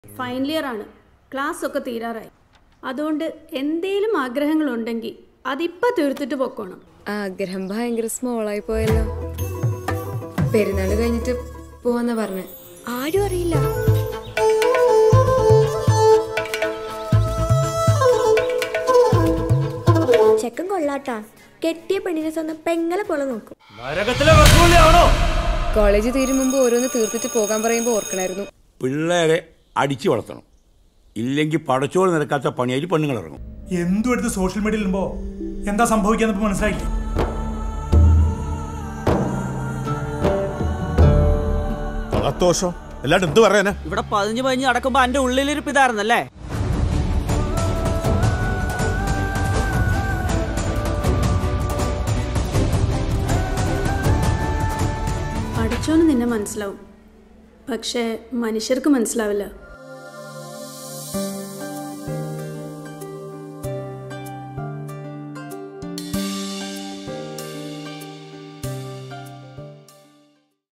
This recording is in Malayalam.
ഫൈനൽ ഇയർ ആണ് ക്ലാസ് ഒക്കെ തീരാറായി അതുകൊണ്ട് എന്തേലും ആഗ്രഹങ്ങളുണ്ടെങ്കിൽ അതിപ്പോൾ തീർത്തിട്ട് പൊക്കോണം ആഗ്രഹം ഭയങ്കര സ്മോളായി പോയല്ലോ പെരുന്നാൾ കഴിഞ്ഞിട്ട് പോവാന്നാ പറഞ്ഞേ ആരും അറിയില്ല ചെക്കൻ കൊള്ളാട്ടാ കെട്ടിയ പെണ്ണിനെ സ്വന്തം പെങ്ങളെ പോലെ നോക്കും നരകത്തിലെ വർഗൂലിയാണോ കോളേജ് തീരും മുമ്പ് ഓരോന്ന് തീർത്തിട്ട് പോകാൻ പറയുമ്പോൾ ഓർക്കണായിരുന്നു പിള്ളേരെ അടിച്ചു വളർത്തണം ഇല്ലെങ്കിൽ പടച്ചോട് നിരക്കാത്ത പണിയായി പെണ്ണുങ്ങൾ ഇറങ്ങും എന്തും എടുത്ത് സോഷ്യൽ മീഡിയയിൽ ഇടുമ്പോ എന്താ സംഭവിക്കാന്ന് ഇപ്പൊ മനസ്സിലായില്ലേ വളത്തോഷം അല്ലാണ്ട് എന്ത് പറയാനാ ഇവിടെ പതിഞ്ഞ് പതിഞ്ഞ് നടക്കുമ്പോ എന്റെ ഉള്ളിലിരിപ്പ് ഇതായിരുന്നല്ലേ പഠിച്ചോന്ന് നിന്നെ മനസ്സിലാവും പക്ഷേ മനുഷ്യർക്ക് മനസ്സിലാവില്ല